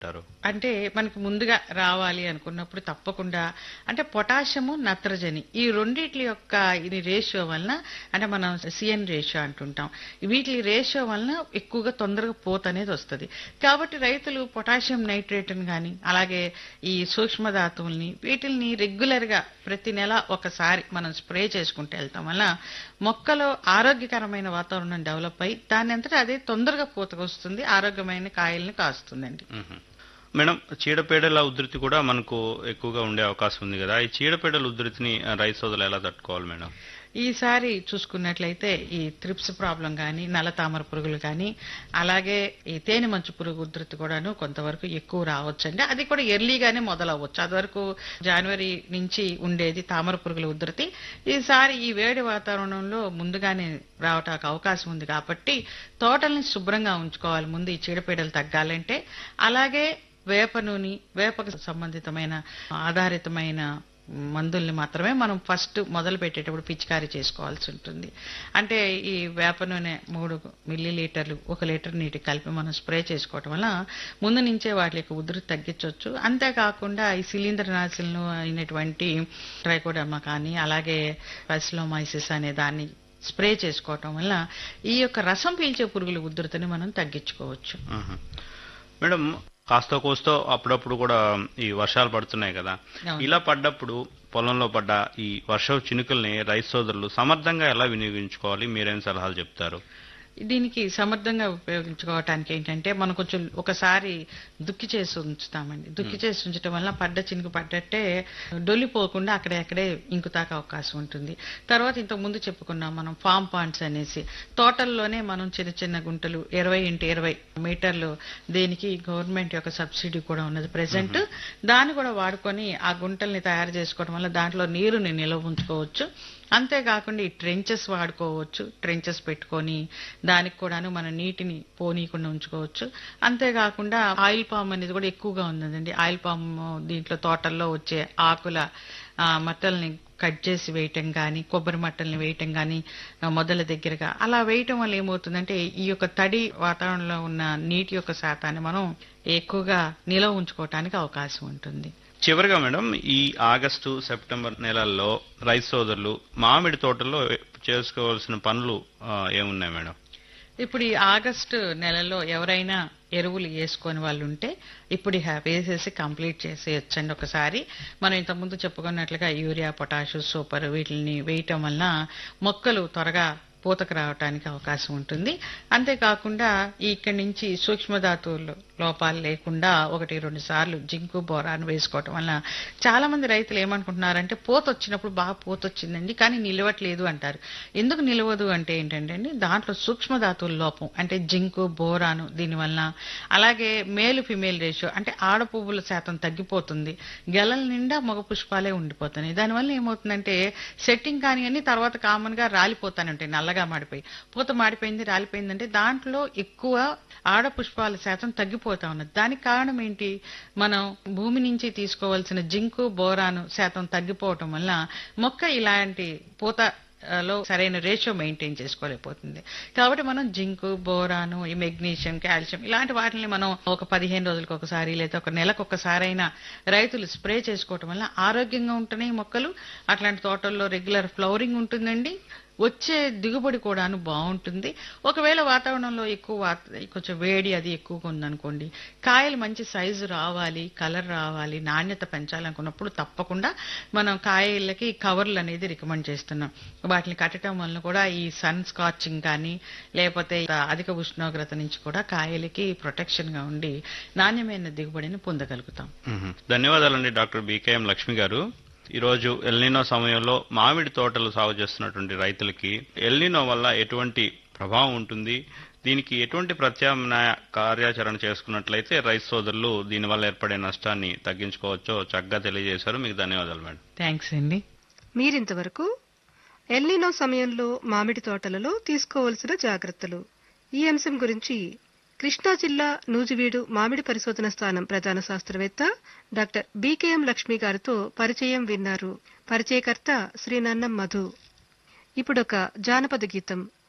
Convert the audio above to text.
అంటారు అంటే మనకి ముందుగా రావాలి అనుకున్నప్పుడు తప్పకుండా అంటే పొటాషియము నత్రజని ఈ రెండిట్ల యొక్క ఇది రేషియో వలన అంటే మనం సిఎన్ రేషియో అంటుంటాం వీటి రేషియో వలన ఎక్కువగా తొందరగా పోత అనేది వస్తుంది కాబట్టి రైతులు పొటాషియం నైట్రేట్ని కానీ అలాగే ఈ సూక్ష్మధాతువుల్ని వీటిల్ని రెగ్యులర్ గా ప్రతి నెల ఒకసారి మనం స్ప్రే చేసుకుంటూ వెళ్తాం వల్ల మొక్కలో ఆరోగ్యకరమైన వాతావరణం డెవలప్ అయ్యి దాని అంతటా అదే తొందరగా పూతకు వస్తుంది ఆరోగ్యమైన కాయల్ని కాస్తుందండి మ్మ్. మేడం చీడపీడల ఉధృతి కూడా మనకు ఎక్కువగా ఉండే అవకాశం ఉంది కదా ఈ చీడపీడల ఉధృతిని ఆ, రైతు సోదరులు ఎలా తట్టుకోవాలి మేడం ఈసారి చూసుకున్నట్లయితే ఈ త్రిప్స్ ప్రాబ్లం కానీ నల్ల తామర పురుగులు కానీ అలాగే ఈ తేనె మంచు పురుగు ఉధృతి కూడాను కొంతవరకు ఎక్కువ రావచ్చండి అది కూడా ఎర్లీగానే మొదలవ్వచ్చు అది వరకు జనవరి నుంచి ఉండేది తామర పురుగుల ఉధృతి ఈసారి ఈ వేడి వాతావరణంలో ముందుగానే రావటానికి అవకాశం ఉంది కాబట్టి తోటల్ని శుభ్రంగా ఉంచుకోవాలి ముందు ఈ చీడపీడలు తగ్గాలంటే అలాగే వేప నూనె వేపకు సంబంధితమైన ఆధారితమైన మందుల్ని మాత్రమే మనం ఫస్ట్ మొదలు పెట్టేటప్పుడు పిచికారీ చేసుకోవాల్సి ఉంటుంది అంటే ఈ వేప నూనె మూడు మిల్లీ లీటర్లు ఒక లీటర్ నీటికి కలిపి మనం స్ప్రే చేసుకోవటం వల్ల ముందు నుంచే వాటి యొక్క ఉధృతి తగ్గించవచ్చు అంతేకాకుండా ఈ సిలిండర్ నాసిల్ను అయినటువంటి ట్రైకోడర్మా కానీ అలాగే పసిలోమైసిస్ అనే దాన్ని స్ప్రే చేసుకోవటం వల్ల ఈ యొక్క రసం పీల్చే పురుగుల ఉధృతిని మనం తగ్గించుకోవచ్చు మ్మ్. మేడం కాస్త కోస్తో అప్పుడప్పుడు కూడా ఈ వర్షాలు పడుతున్నాయి కదా అవును. ఇలా పడ్డప్పుడు పొలంలో పడ్డ ఈ వర్షపు చినుకుల్ని రైతు సోదరులు సమర్థంగా ఎలా వినియోగించుకోవాలి మీరేం సలహాలు చెప్తారు దీనికి సమర్థంగా ఉపయోగించుకోవటానికి ఏంటంటే మనం కొంచెం ఒకసారి దుక్కి చేసి ఉంచుతామండి దుక్కి చేసి ఉంచడం వల్ల పడ్డ చినుకు పడ్డట్టే డొల్లిపోకుండా అక్కడే అక్కడే ఇంకుతాక అవకాశం ఉంటుంది తర్వాత ఇంతకు ముందు చెప్పుకున్నాం మనం ఫామ్ పాండ్స్ అనేసి తోటల్లోనే మనం చిన్న చిన్న గుంటలు ఇరవై ఇంటి ఇరవై మీటర్లు దేనికి గవర్నమెంట్ యొక్క సబ్సిడీ కూడా ఉన్నది ప్రెసెంట్ దాన్ని కూడా వాడుకొని ఆ గుంటల్ని తయారు చేసుకోవడం వల్ల దాంట్లో నీరుని నిల్వ ఉంచుకోవచ్చు అంతేకాకుండా ఈ ట్రెంచెస్ వాడుకోవచ్చు ట్రెంచెస్ పెట్టుకొని దానికి కూడాను మన నీటిని పోనీయకుండా ఉంచుకోవచ్చు అంతేకాకుండా ఆయిల్ పామ్ అనేది కూడా ఎక్కువగా ఉందండి ఆయిల్ పామ్ దీంట్లో తోటల్లో వచ్చే ఆకుల ఆ, మట్టల్ని కట్ చేసి వేయటం కానీ కొబ్బరి మట్టల్ని వేయటం కానీ మొదల దగ్గరగా అలా వేయటం వల్ల ఏమవుతుందంటే ఈ యొక్క తడి వాతావరణంలో ఉన్న నీటి యొక్క శాతాన్ని మనం ఎక్కువగా నిలవ ఉంచుకోవటానికి అవకాశం ఉంటుంది చివరిగా మేడం ఈ ఆగస్టు సెప్టెంబర్ నెలల్లో రైతు సోదరులు మామిడి తోటల్లో చేసుకోవాల్సిన పనులు ఆ, ఏమున్నాయి మేడం ఇప్పుడు ఈ ఆగస్టు నెలలో ఎవరైనా ఎరువులు వేసుకొని వాళ్ళు ఉంటే ఇప్పుడు ఇహ వేసేసి కంప్లీట్ చేసేయచ్చండి ఒకసారి మనం ఇంతకుముందు చెప్పుకున్నట్లుగా యూరియా పొటాషు సూపర్ వీటిని వేయటం వలన మొక్కలు త్వరగా పూతకు రావటానికి అవకాశం ఉంటుంది అంతేకాకుండా ఇక్కడి నుంచి సూక్ష్మధాతువులు లోపాలు లేకుండా ఒకటి రెండు సార్లు జింకు బోరాన్ వేసుకోవటం వల్ల చాలా మంది రైతులు ఏమనుకుంటున్నారంటే పూత వచ్చినప్పుడు బాగా పూత వచ్చిందండి కానీ నిలవట్లేదు అంటారు ఎందుకు నిలవదు అంటే ఏంటంటే అండి దాంట్లో సూక్ష్మధాతువుల లోపం అంటే జింకు బోరాను దీనివల్ల అలాగే మేలు ఫిమేల్ రేషియో అంటే ఆడ పువ్వుల శాతం తగ్గిపోతుంది గెలల నిండా మగ పుష్పాలే ఉండిపోతున్నాయి దానివల్ల ఏమవుతుందంటే సెట్టింగ్ కానీ అన్ని తర్వాత కామన్ గా రాలిపోతానే ఉంటాయి నల్లగా మాడిపోయి పూత మాడిపోయింది రాలిపోయిందంటే దాంట్లో ఎక్కువ ఆడ పుష్పాల శాతం తగ్గిపోతా ఉన్నది దానికి కారణం ఏంటి మనం భూమి నుంచి తీసుకోవాల్సిన జింకు బోరాను శాతం తగ్గిపోవటం వల్ల మొక్క ఇలాంటి పూత ఆ, లో సరైన రేషియో మెయింటైన్ చేసుకోలేకపోతుంది కాబట్టి మనం జింకు బోరాను ఈ మెగ్నీషియం కాల్షియం ఇలాంటి వాటిని మనం ఒక పదిహేను రోజులకు ఒకసారి లేదా ఒక నెలకు ఒకసారి అయినా రైతులు స్ప్రే చేసుకోవటం వల్ల ఆరోగ్యంగా ఉంటున్నాయి మొక్కలు అట్లాంటి తోటల్లో రెగ్యులర్ ఫ్లవరింగ్ ఉంటుందండి వచ్చే దిగుబడి కూడాను బాగుంటుంది ఒకవేళ వాతావరణంలో ఎక్కువ వాత- కొంచెం వేడి అది ఎక్కువగా ఉందనుకోండి కాయలు మంచి సైజు రావాలి కలర్ రావాలి నాణ్యత పెంచాలనుకున్నప్పుడు తప్పకుండా మనం కాయలకి కవర్లు అనేది రికమెండ్ చేస్తున్నాం వాటిని కట్టడం వలన కూడా ఈ సన్ స్కాచింగ్ కానీ లేకపోతే అధిక ఉష్ణోగ్రత నుంచి కూడా కాయలకి ప్రొటెక్షన్ గా ఉండి నాణ్యమైన దిగుబడిని పొందగలుగుతాం మ్మ్. ధన్యవాదాలండి డాక్టర్ బీకేఎం లక్ష్మి గారు ఈరోజు ఎల్నినో సమయంలో మామిడి తోటలు సాగు చేస్తున్నటువంటి రైతులకి ఎల్నినో వల్ల ఎటువంటి ప్రభావం ఉంటుంది దీనికి ఎటువంటి ప్రత్యామ్నాయ కార్యాచరణ చేసుకున్నట్లయితే రైతు సోదరులు దీనివల్ల ఏర్పడే నష్టాన్ని తగ్గించుకోవచ్చో చక్కగా తెలియజేశారు మీకు ధన్యవాదాలు మేడం థ్యాంక్స్ అండి మీరింతవరకు ఎల్నినో సమయంలో మామిడి తోటలలో తీసుకోవలసిన జాగ్రత్తలు ఈ అంశం గురించి కృష్ణా జిల్లా నూజివీడు మామిడి పరిశోధన స్థానం ప్రధాన శాస్త్రవేత్త డాక్టర్ బీకేఎం లక్ష్మి గారితో పరిచయం విన్నారు పరిచయకర్త శ్రీ నన్నం మధు ఇప్పుడొక జానపద గీతం